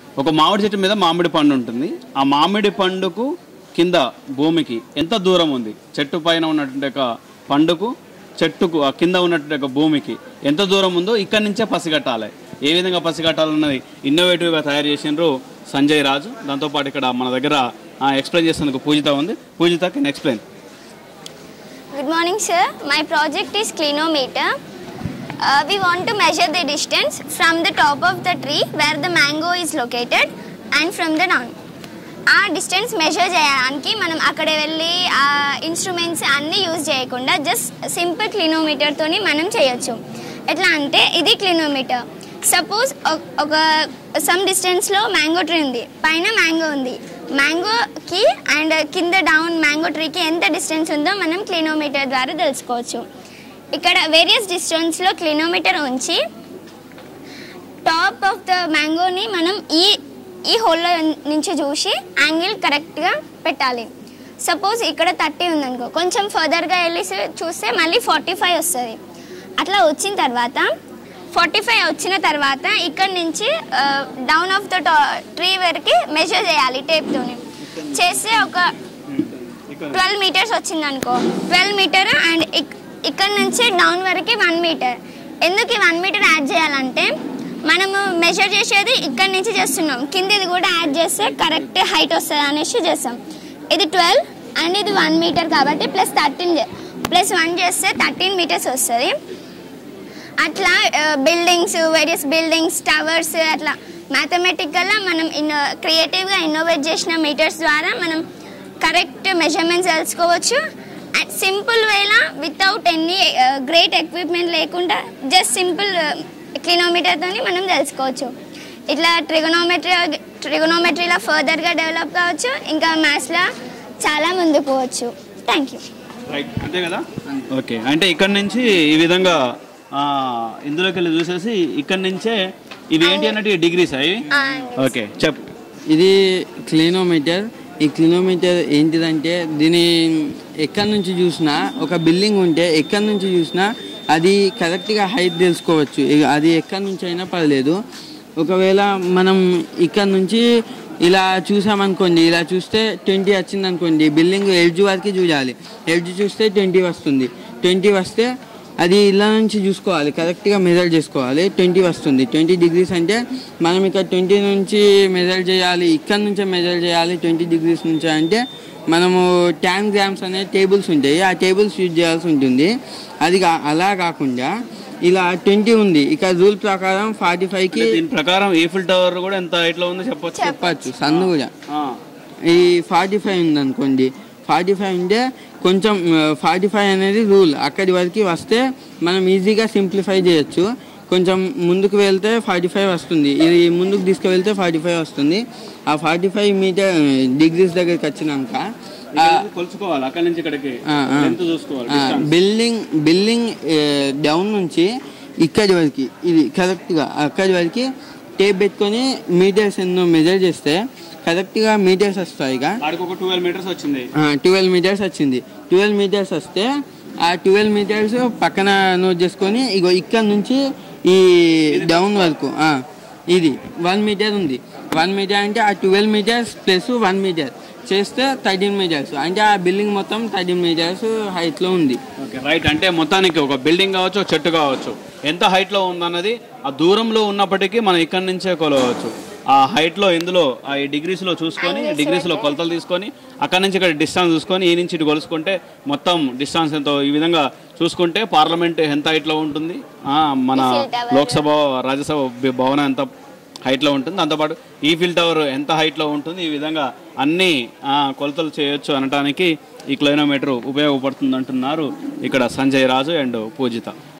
ఒక మామిడి చెట్టు మీద మామిడి పండు ఉంటుంది ఆ మామిడి పండుకు కింద భూమికి ఎంత దూరం ఉంది చెట్టు పైన ఉన్నటువంటి ఒక పండుకు చెట్టుకు ఆ కింద ఉన్నటువంటి ఒక భూమికి ఎంత దూరం ఉందో ఇక్కడి నుంచే పసిగట్టాలి ఏ విధంగా పసిగట్టాలన్నది ఇన్నోవేటివ్గా తయారు చేసినారు సంజయ్ రాజు దాంతోపాటు ఇక్కడ మన దగ్గర ఎక్స్ప్లెయిన్ చేసేందుకు పూజిత ఉంది Pujitha can explain Good morning, sir. My project is clinometer. Uh, we want to measure the distance from the top of the tree where the mango is located and from the down. ఆ distance measure చేయడానికి మనం అక్కడ వెళ్ళి ఆ instruments అన్నీ use చేయకుండా just simple క్లినోమీటర్తోని మనం చేయొచ్చు ఎట్లా అంటే ఇది క్లినోమీటర్ సపోజ్ ఒక సమ్ డిస్టెన్స్లో మ్యాంగో ట్రీ ఉంది పైన మ్యాంగో ఉంది మ్యాంగోకి అండ్ కింద డౌన్ మ్యాంగో ట్రీకి ఎంత డిస్టెన్స్ ఉందో మనం క్లినోమీటర్ ద్వారా తెలుసుకోవచ్చు ఇక్కడ వేరియస్ డిస్టెన్స్లో క్లినోమీటర్ ఉంచి టాప్ ఆఫ్ ద మ్యాంగోని మనం ఈ ఈ హోల్లో నుంచి చూసి యాంగిల్ కరెక్ట్గా పెట్టాలి సపోజ్ ఇక్కడ థర్టీ ఉందనుకో కొంచెం ఫర్దర్గా వెళ్ళి చూస్తే మళ్ళీ ఫార్టీ ఫైవ్ వస్తుంది అట్లా వచ్చిన తర్వాత ఫార్టీ ఫైవ్ వచ్చిన తర్వాత ఇక్కడ నుంచి డౌన్ ఆఫ్ ద ట్రీ వరకు మెజర్ చేయాలి టేప్తోని చేస్తే ఒక ట్వెల్వ్ మీటర్స్ వచ్చింది అనుకో ట్వెల్వ్ మీటర్ అండ్ ఇక్కడ నుంచి డౌన్ వరకు వన్ మీటర్ ఎందుకు ఈ వన్ మీటర్ యాడ్ చేయాలంటే మనము మెజర్ చేసేది ఇక్కడ నుంచి చేస్తున్నాం కిందిది కూడా యాడ్ చేస్తే కరెక్ట్ హైట్ వస్తుంది అనేసి చేస్తాం ఇది ట్వెల్వ్ అండ్ ఇది వన్ మీటర్ కాబట్టి ప్లస్ థర్టీన్ ప్లస్ వన్ చేస్తే థర్టీన్ మీటర్స్ వస్తుంది అట్లా బిల్డింగ్స్ వేరియస్ బిల్డింగ్స్ టవర్స్ అట్లా మ్యాథమెటికల్గా మనం ఇన్నో క్రియేటివ్గా ఇన్నోవేట్ చేసిన మీటర్స్ ద్వారా మనం కరెక్ట్ మెజర్మెంట్స్ తెలుసుకోవచ్చు అండ్ సింపుల్ వేలా వితౌట్ ఎనీ గ్రేట్ ఎక్విప్మెంట్ లేకుండా జస్ట్ సింపుల్ క్లినోమీటర్తోని మనం తెలుసుకోవచ్చు ఇట్లా ట్రిగనోమెట్రీ ట్రిగనోమెట్రీలో ఫర్దర్గా డెవలప్ కావచ్చు ఇంకా మ్యాథ్స్లో చాలా ముందుకు పోవచ్చు థ్యాంక్ యూ రైట్ అంతే కదా ఓకే అంటే ఇక్కడ నుంచి ఈ విధంగా ఆ, ఇందులోకి వెళ్ళి చూసేసి ఇక్కడ నుంచే ఇవి ఏంటి అన్నట్టు డిగ్రీస్ అవి ఓకే చెప్పు ఇది క్లీనోమీటర్ ఈ క్లీనోమీటర్ ఏంటిదంటే దీని ఎక్కడి నుంచి చూసినా ఒక బిల్డింగ్ ఉంటే ఎక్కడి నుంచి చూసినా అది కరెక్ట్గా హైట్ తెలుసుకోవచ్చు ఇక అది ఎక్కడి నుంచి అయినా పర్లేదు ఒకవేళ మనం ఇక్కడ నుంచి ఇలా చూసామనుకోండి ఇలా చూస్తే ట్వంటీ వచ్చింది అనుకోండి బిల్డింగ్ ఎడ్జ్ వరకు చూడాలి ఎడ్జ్ చూస్తే ట్వంటీ వస్తుంది ట్వంటీ వస్తే అది ఇలా నుంచి చూసుకోవాలి కరెక్ట్గా మెజర్ చేసుకోవాలి ట్వంటీ వస్తుంది ట్వంటీ డిగ్రీస్ అంటే మనం ఇక్కడ ట్వంటీ నుంచి మెజర్ చేయాలి ఇక్కడ నుంచే మెజర్ చేయాలి ట్వంటీ డిగ్రీస్ నుంచి అంటే మనము ట్యాన్ గ్రామ్స్ అనే టేబుల్స్ ఉంటాయి ఆ టేబుల్స్ యూజ్ చేయాల్సి ఉంటుంది అది కా- అలా కాకుండా ఇలా ట్వంటీ ఉంది ఇక రూల్ ప్రకారం ఫార్టీ ఫైవ్కి దీని ప్రకారం ఈఫిల్ టవర్ కూడా ఎంత హైట్ లో ఉందో చెప్పొచ్చు చెప్పచ్చు సన్ను కూడా ఆ, ఈ ఫార్టీ ఫైవ్ ఉంది అనుకోండి ఫార్టీ ఫైవ్ ఉంటే కొంచెం ఫార్టీ ఫైవ్ అనేది రూల్ అక్కడి వరకు వస్తే మనం ఈజీగా సింప్లిఫై చేయొచ్చు కొంచెం ముందుకు వెళ్తే ఫార్టీ ఫైవ్ వస్తుంది ఇది ముందుకు తీసుకువెళ్తే ఫార్టీ ఫైవ్ వస్తుంది ఆ ఫార్టీ ఫైవ్ మీటర్ డిగ్రీస్ దగ్గరికి వచ్చినాక ఇది కొలుచుకోవాలి అక్కడ నుంచి ఇక్కడికి ఆ, ఆ. లెంత్ చూసుకోవాలి ఆ, distance. బిల్డింగ్ బిల్డింగ్ ఏ, డౌన్ నుంచి ఇక్కడి వరకు ఇది కరెక్ట్గా అక్కడి వరకు టేప్ పెట్టుకొని మీటర్స్ ఎన్నో మెజర్ చేస్తే కరెక్ట్గా మీటర్స్ వస్తాయి ఇక ఆడికి ఒక ట్వెల్వ్ మీటర్స్ వచ్చింది ట్వెల్వ్ మీటర్స్ వచ్చింది ట్వెల్వ్ మీటర్స్ వస్తే ఆ ట్వెల్వ్ మీటర్స్ పక్కన నోట్ చేసుకొని ఇగో ఇక్కడ నుంచి ఈ డౌన్ వరకు ఆ, ఇది వన్ మీటర్ ఉంది వన్ మీటర్ అంటే ఆ twelve metres plus one metre చేస్తే థర్టీన్ మీటర్స్ అంటే ఆ బిల్డింగ్ మొత్తం థర్టీన్ మీటర్స్ హైట్లో ఉంది ఓకే రైట్ అంటే మొత్తానికి ఒక బిల్డింగ్ కావచ్చు ఒక చెట్టు కావచ్చు ఎంత హైట్ లో ఉందన్నది ఆ దూరంలో ఉన్నప్పటికీ మనం ఇక్కడ నుంచే కొలవచ్చు ఆ హైట్ లో ఎందులో ఆ డిగ్రీస్ లో చూసుకొని డిగ్రీస్ లో కొలతలు తీసుకొని అక్కడ నుంచి ఇక్కడ డిస్టెన్స్ చూసుకొని ఈ నుంచి ఇటు కొలుసుకుంటే మొత్తం డిస్టెన్స్ ఎంతో ఈ విధంగా చూసుకుంటే పార్లమెంట్ ఎంత హైట్ లో ఉంటుంది ఆ, మన లోక్సభ రాజ్యసభ బి- భవనం ఎంత హైట్ లో ఉంటుంది దాంతోపాటు ఈఫిల్ టవర్ ఎంత హైట్ లో ఉంటుంది ఈ విధంగా అన్ని ఆ, కొలతలు చేయొచ్చు అనడానికి ఈ క్లోనోమీటర్ ఉపయోగపడుతుంది అంటున్నారు ఇక్కడ సంజయ్ రాజు అండ్ పూజిత